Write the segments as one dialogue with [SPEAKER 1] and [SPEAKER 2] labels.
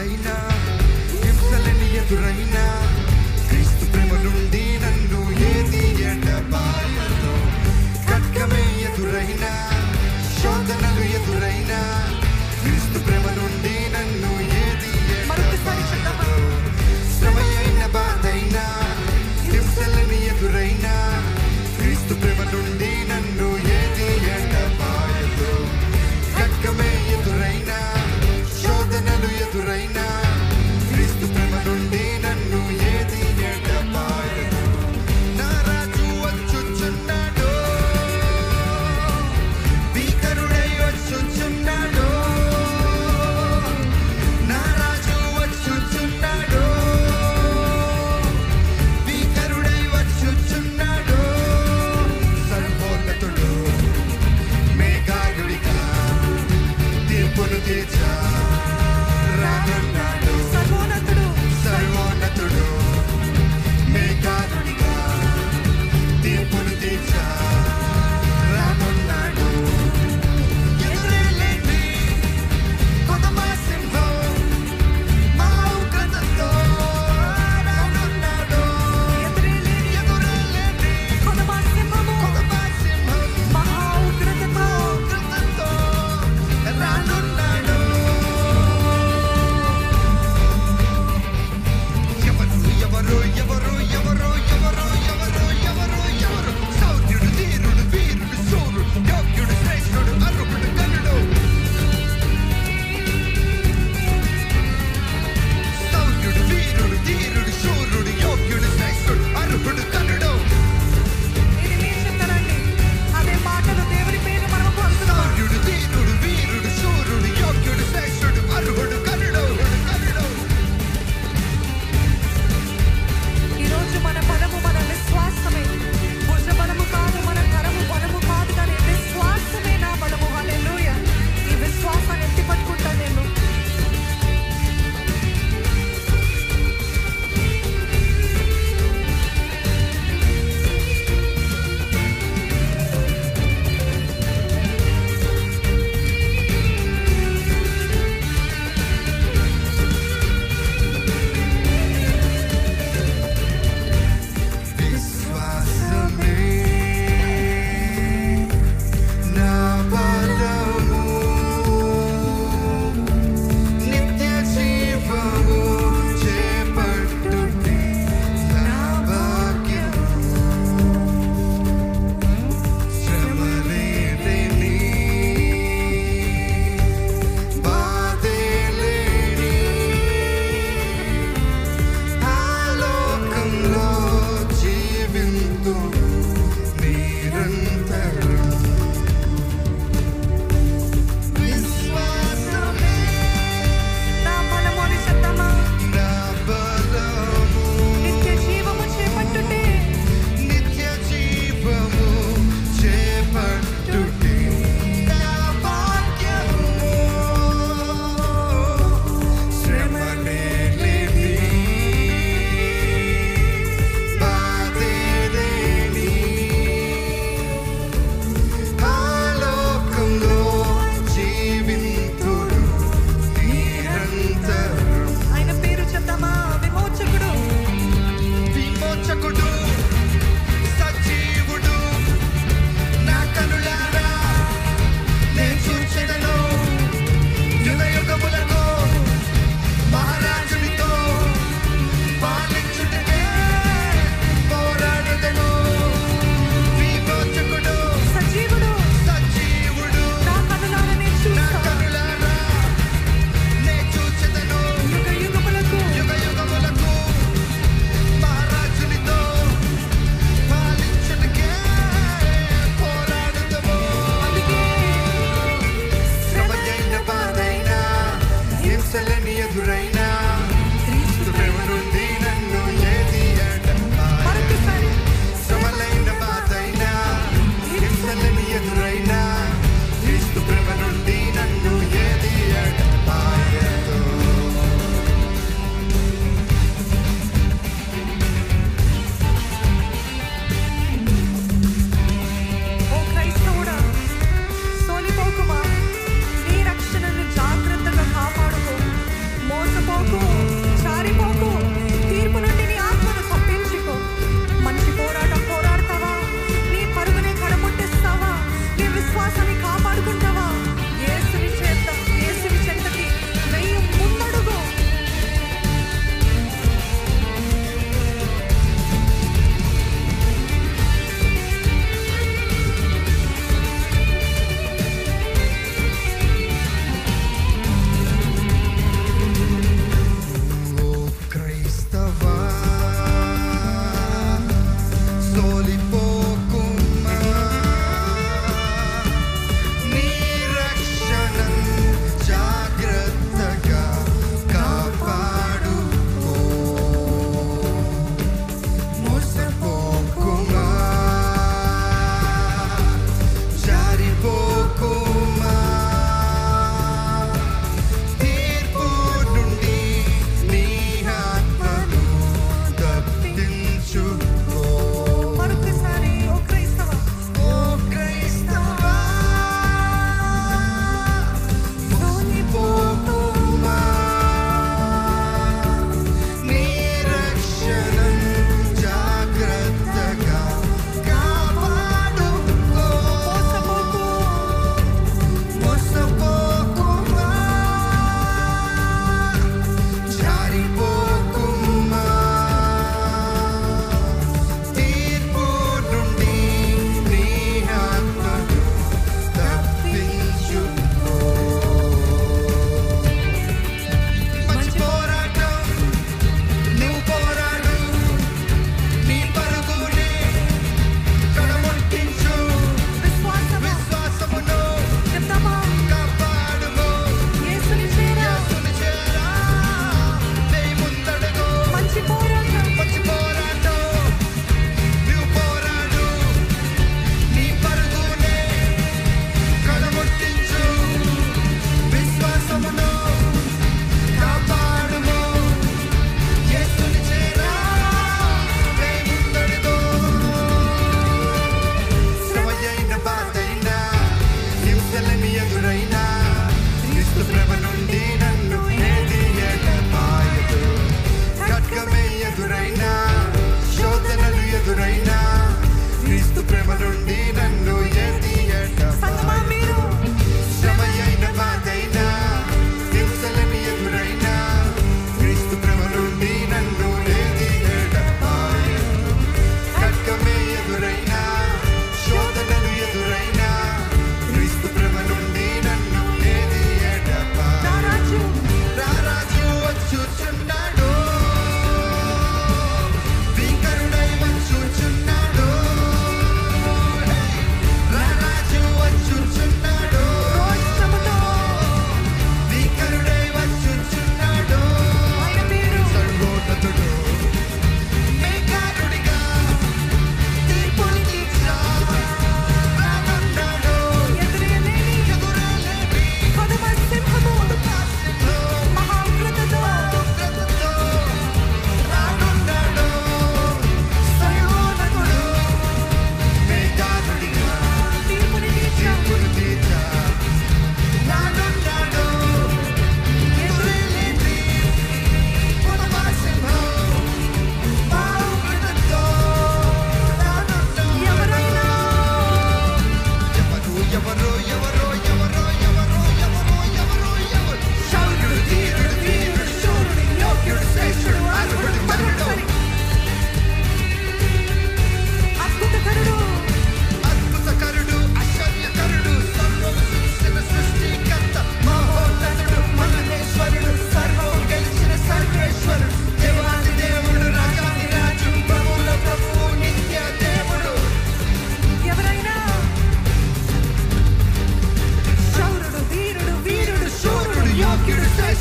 [SPEAKER 1] బాధైనా హింసలని ఎదురైనా క్రీస్తు ప్రేమ నుండి నన్ను ఏది ఎడబాయదు ఖడ్గమే ఎదురైనా శోధనలు ఎదురైనా క్రీస్తు ప్రేమ నుండి నన్ను ఏది
[SPEAKER 2] మరొకసారి చెప్తామా?
[SPEAKER 1] ఎడబాయదు శ్రమ అయిన బాధైనా హింసలని ఎదురైనా క్రీస్తు ప్రేమ నుండి నన్ను ఏది ఎడబాయదు ఖడ్గమే ఎదురైనా శోధనలు ఎదురైనా క్రీస్తు ప్రేమ నుండి నన్ను ఏది ఎడబాయదు నా రాజు వచ్చుచున్నాడు భీకరుడై వచ్చుచున్నాడు నా రాజు వచ్చుచున్నాడు భీకరుడై వచ్చుచున్నాడు సర్వోన్నతుడు మేఘాయుడిగా తీర్పును తీర్చా రానున్నాడు
[SPEAKER 2] సర్వోన్నతుడు
[SPEAKER 1] సర్వోన్నతుడు మేఘాయుడిగా తీర్పును తీర్చా రానున్నాడు ఎదురేలేండి కొదమ సింహం మా ఉగ్రతతో రానున్నాడు
[SPEAKER 2] ఎదురేలేని
[SPEAKER 1] ఎదురేలేండి
[SPEAKER 2] కొదమ సింహము
[SPEAKER 1] కొదమ సింహం
[SPEAKER 2] మహా ఉగ్రతతో
[SPEAKER 1] ఉగ్రతతో రానున్నాడు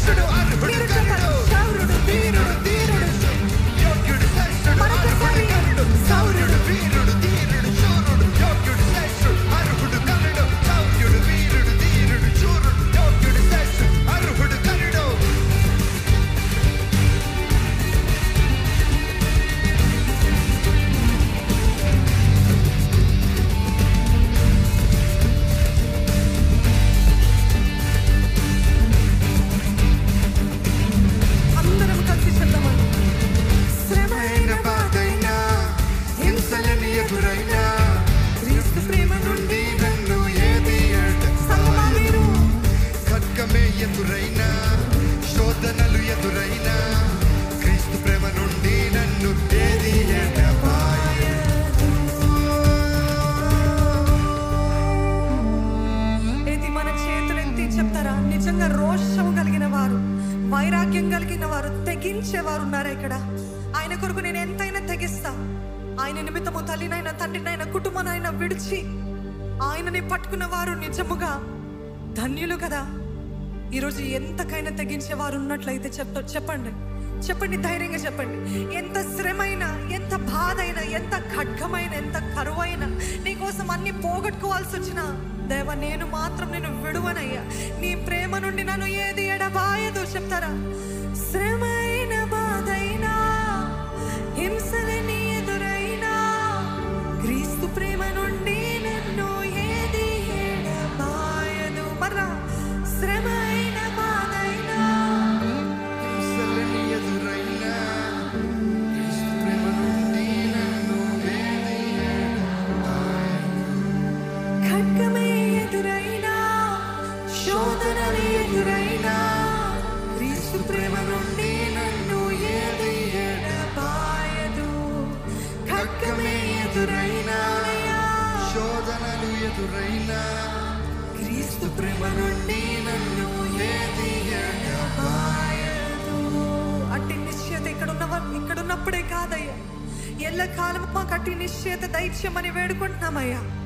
[SPEAKER 1] శ్రేష్ఠుడు అర్హుడు
[SPEAKER 2] మీరు
[SPEAKER 1] కరుడు
[SPEAKER 2] చెప్పండి. శౌరుడు, వీరుడు, ధీరుడు.
[SPEAKER 1] యోగ్యుడు శ్రేష్ఠుడు
[SPEAKER 2] మరొకసారి.
[SPEAKER 1] అర్హుడు కరుడు సౌర్యుడు వీరుడు ధీరుడు శూరుడు యోగ్యుడు శ్రేష్ఠుడు అర్హుడు కరుడు సౌర్యుడు వీరుడు ధీరుడు శూరుడు యోగ్యుడు శ్రేష్ఠుడు అర్హుడు కరుడు
[SPEAKER 2] అందరం కలిసి చెప్దామండి
[SPEAKER 1] శ్రమైన
[SPEAKER 2] శ్రమైన
[SPEAKER 1] బాధైనా హింసలని ఎదురైనా
[SPEAKER 2] క్రీస్తు ప్రేమ
[SPEAKER 1] నుండి నన్ను ఏది
[SPEAKER 2] సంగమా మీరు
[SPEAKER 1] ఖడ్గమే ఎదురైనా శోధనలు ఎదురైనా క్రీస్తు ప్రేమ నుండి నన్ను ఏది
[SPEAKER 2] ఇది మన చేతులెత్తి చెప్తారా నిజంగా రోషం కలిగిన వారు వైరాగ్యం కలిగిన వారు తెగించేవారు ఉన్నారా ఇక్కడ ఆయన కొరకు నేను ఎంతైనా తెగిస్తా ఆయన నిమిత్తము తల్లినైనా తండ్రినైనా కుటుంబానైనా విడిచి ఆయనని పట్టుకున్న వారు నిజముగా ధన్యులు కదా ఈరోజు ఎంతకైనా తెగించే వారు ఉన్నట్లయితే చెప్తా చెప్పండి చెప్పండి ధైర్యంగా చెప్పండి ఎంత శ్రమైనా ఎంత బాధ అయినా ఎంత ఖడ్గమైన ఎంత కరువైనా నీకోసం అన్ని పోగొట్టుకోవాల్సి వచ్చినా దేవ నేను మాత్రం నేను విడువనయ్యా నీ ప్రేమ నుండి నన్ను ఏది ఎడబాయదు చెప్తారా శ్రమైన బాధైనా హింసలని ఎదురైనా క్రీస్తు ప్రేమ నుండి నన్ను ఏది ఎడబాయదు మర్రా శ్రమైన బాధైనా
[SPEAKER 1] హింసలని ఎదురైనా క్రీస్తు ప్రేమ నుండి నన్ను ఏది
[SPEAKER 2] ఖడ్గమే ఎదురైనా శోధనలు ఎదురైనా క్రీస్తు ప్రేమ నుండి నన్ను ఏది ఎడబాయదు ఖడ్గమే ఎదురైనా
[SPEAKER 1] శోధనలు ఎదురైనా
[SPEAKER 2] క్రీస్తు ప్రేమ నుండి నన్ను ఏది ఎడబాయదు అట్టి నిశ్చయత ఇక్కడ ఉన్నవ ఇక్కడ ఉన్నప్పుడే కాదయ్యా ఎల్ల కాలం మాకు అట్టి నిశ్చయత దైత్యమని వేడుకుంటున్నామయ్యా